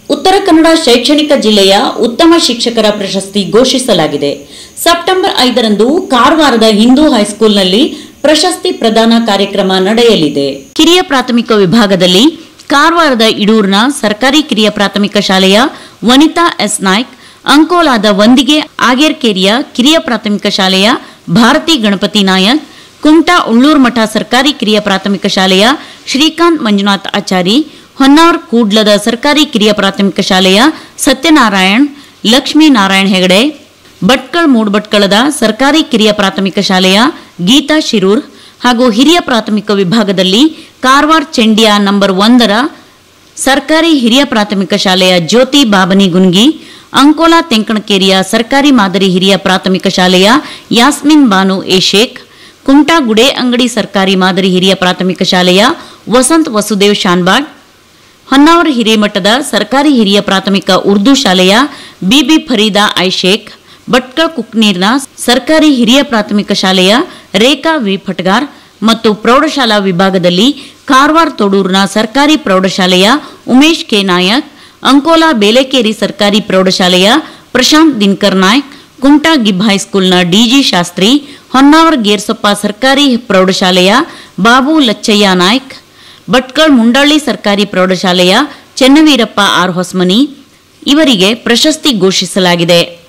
ಉತ್ತರ ಕನ್ನಡ ಶೈಕ್ಷಣಿಕ ಜಿಲ್ಲೆಯ ಉತ್ತಮ ಶಿಕ್ಷಕರ ಪ್ರಶಸ್ತಿ ಘೋಷಿಸಲಾಗಿದೆ ಸೆಪ್ಟೆಂಬರ್ ಐದರಂದು ಕಾರವಾರದ ಹಿಂದೂ ಹೈಸ್ಕೂಲ್ನಲ್ಲಿ ಪ್ರಶಸ್ತಿ ಪ್ರದಾನ ಕಾರ್ಯಕ್ರಮ ನಡೆಯಲಿದೆ ಕಿರಿಯ ಪ್ರಾಥಮಿಕ ವಿಭಾಗದಲ್ಲಿ ಕಾರವಾರದ ಇಡೂರಿನ ಸರ್ಕಾರಿ ಕಿರಿಯ ಪ್ರಾಥಮಿಕ ಶಾಲೆಯ ವನಿತಾ ಎಸ್ ನಾಯ್ಕ್ ಅಂಕೋಲಾದ ವಂದಿಗೆ ಆಗೇರ್ಕೇರಿಯ ಕಿರಿಯ ಪ್ರಾಥಮಿಕ ಶಾಲೆಯ ಭಾರತಿ ಗಣಪತಿ ನಾಯಕ್ ಕುಮಟಾ ಉಳ್ಳೂರು ಮಠ ಸರ್ಕಾರಿ ಕಿರಿಯ ಪ್ರಾಥಮಿಕ ಶಾಲೆಯ ಶ್ರೀಕಾಂತ್ ಮಂಜುನಾಥ್ ಆಚಾರಿ ಹೊನ್ನಾವರ್ ಕೂಡ್ಲದ ಸರ್ಕಾರಿ ಕಿರಿಯ ಪ್ರಾಥಮಿಕ ಶಾಲೆಯ ಸತ್ಯನಾರಾಯಣ್ ಲಕ್ಷ್ಮೀ ನಾರಾಯಣ್ ಹೆಗಡೆ ಭಟ್ಕಳ್ ಮೂಡ್ಭಟ್ಕಳದ ಸರ್ಕಾರಿ ಕಿರಿಯ ಪ್ರಾಥಮಿಕ ಶಾಲೆಯ ಗೀತಾ ಶಿರೂರ್ ಹಾಗೂ ಹಿರಿಯ ಪ್ರಾಥಮಿಕ ವಿಭಾಗದಲ್ಲಿ ಕಾರವಾರ ಚೆಂಡಿಯ ನಂಬರ್ ಒಂದರ ಸರ್ಕಾರಿ ಹಿರಿಯ ಪ್ರಾಥಮಿಕ ಶಾಲೆಯ ಜ್ಯೋತಿ ಬಾಬನಿ ಗುನ್ಗಿ ಅಂಕೋಲಾ ತೆಂಕಣಕೇರಿಯ ಸರ್ಕಾರಿ ಮಾದರಿ ಹಿರಿಯ ಪ್ರಾಥಮಿಕ ಶಾಲೆಯ ಯಾಸ್ಮಿನ್ ಬಾನು ಎ ಶೇಖ್ ಕುಮಟಾ ಗುಡೆ ಅಂಗಡಿ ಸರ್ಕಾರಿ ಮಾದರಿ ಹಿರಿಯ ಪ್ರಾಥಮಿಕ ಶಾಲೆಯ ವಸಂತ್ ವಸುದೇವ್ ಶಾನ್ಬಾಗ್ ಹೊನ್ನಾವರ ಹಿರೇಮಠದ ಸರ್ಕಾರಿ ಹಿರಿಯ ಪ್ರಾಥಮಿಕ ಉರ್ದು ಶಾಲೆಯ ಬಿಬಿ ಫರೀದಾ ಐ ಶೇಖ್ ಭಟ್ಕಳ ಕುಕ್ನೀರ್ನ ಸರ್ಕಾರಿ ಹಿರಿಯ ಪ್ರಾಥಮಿಕ ಶಾಲೆಯ ರೇಖಾ ವಿ ಫಟ್ಗಾರ್ ಮತ್ತು ಪ್ರೌಢಶಾಲಾ ವಿಭಾಗದಲ್ಲಿ ಕಾರವಾರ ತೊಡೂರಿನ ಸರ್ಕಾರಿ ಪ್ರೌಢಶಾಲೆಯ ಉಮೇಶ್ ಕೆ ನಾಯಕ್ ಅಂಕೋಲಾ ಬೇಲೆಕೇರಿ ಸರ್ಕಾರಿ ಪ್ರೌಢಶಾಲೆಯ ಪ್ರಶಾಂತ್ ದಿನಕರ್ ನಾಯ್ಕ್ ಕುಮಟಾ ಗಿಬ್ ಹೈಸ್ಕೂಲ್ನ ಡಿಜಿ ಶಾಸ್ತ್ರಿ ಹೊನ್ನಾವರ ಗೇರ್ಸೊಪ್ಪ ಸರ್ಕಾರಿ ಪ್ರೌಢಶಾಲೆಯ ಬಾಬು ಲಚ್ಚಯ್ಯ ನಾಯ್ಕ್ ಭಟ್ಕಳ್ ಮುಂಡಳ್ಳಿ ಸರ್ಕಾರಿ ಪ್ರೌಢಶಾಲೆಯ ಚೆನ್ನವೀರಪ್ಪ ಆರ್ ಹೊಸ್ಮನಿ ಇವರಿಗೆ ಪ್ರಶಸ್ತಿ ಘೋಷಿಸಲಾಗಿದೆ